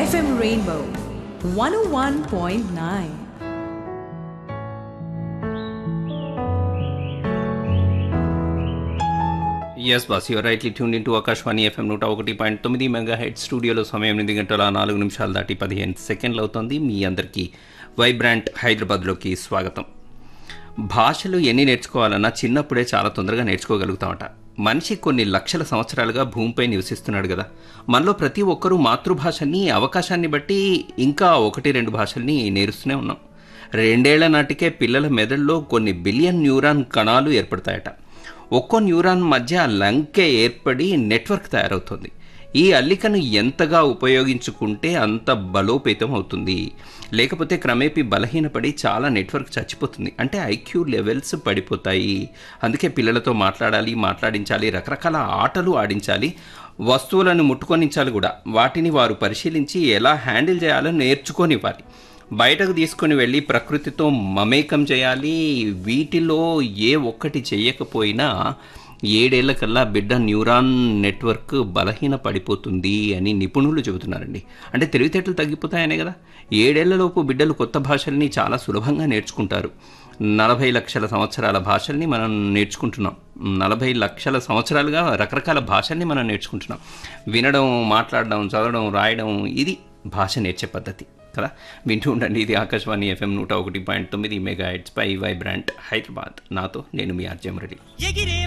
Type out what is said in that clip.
FM Rainbow 101.9. Yes boss you're rightly tune in to Akashvani FM నూట ఒకటి point తొమ్మిది mega head స్టూడియోలో సమయం ఎనిమిది గంటల నాలుగు నిమిషాలు దాటి పదిహేను సెకండ్లు అవుతుంది మీ అందరికీ వైబ్రాంట్ హైదరాబాద్లోకి స్వాగతం భాషలు ఎన్ని నేర్చుకోవాలన్నా చిన్నప్పుడే చాలా తొందరగా నేర్చుకోగలుగుతామట మనిషి కొన్ని లక్షల సంవత్సరాలుగా భూమిపై నివసిస్తున్నాడు కదా మనలో ప్రతి ఒక్కరూ మాతృభాషని అవకాశాన్ని బట్టి ఇంకా ఒకటి రెండు భాషల్ని నేరుస్తూనే ఉన్నాం రెండేళ్ల నాటికే పిల్లల మెదడులో కొన్ని బిలియన్ న్యూరాన్ కణాలు ఏర్పడతాయట ఒక్కో న్యూరాన్ మధ్య లంకె ఏర్పడి నెట్వర్క్ తయారవుతుంది ఈ అల్లికను ఎంతగా ఉపయోగించుకుంటే అంత బలోపేతం అవుతుంది లేకపోతే క్రమేపీ బలహీనపడి చాలా నెట్వర్క్ చచ్చిపోతుంది అంటే ఐక్యూ లెవెల్స్ పడిపోతాయి అందుకే పిల్లలతో మాట్లాడాలి మాట్లాడించాలి రకరకాల ఆటలు ఆడించాలి వస్తువులను ముట్టుకొనించాలి కూడా వాటిని వారు పరిశీలించి ఎలా హ్యాండిల్ చేయాలో నేర్చుకొనివ్వాలి బయటకు తీసుకొని వెళ్ళి ప్రకృతితో మమేకం చేయాలి వీటిలో ఏ ఒక్కటి చేయకపోయినా ఏడేళ్ల కల్లా బిడ్డ న్యూరాన్ నెట్వర్క్ బలహీన పడిపోతుంది అని నిపుణులు చెబుతున్నారండి అంటే తెలివితేటలు తగ్గిపోతాయనే కదా ఏడేళ్లలోపు బిడ్డలు కొత్త భాషల్ని చాలా సులభంగా నేర్చుకుంటారు నలభై లక్షల సంవత్సరాల భాషల్ని మనం నేర్చుకుంటున్నాం నలభై లక్షల సంవత్సరాలుగా రకరకాల భాషల్ని మనం నేర్చుకుంటున్నాం వినడం మాట్లాడడం చదవడం రాయడం ఇది భాష నేర్చే పద్ధతి కదా వింటూ ఉండండి ఇది ఆకాశవాణి ఎఫ్ఎం నూట ఒకటి పాయింట్ తొమ్మిది మెగా హెడ్స్ పై వైబ్రాంట్ హైదరాబాద్ నాతో నేను మీ ఆర్జే మురళి ఎగిరే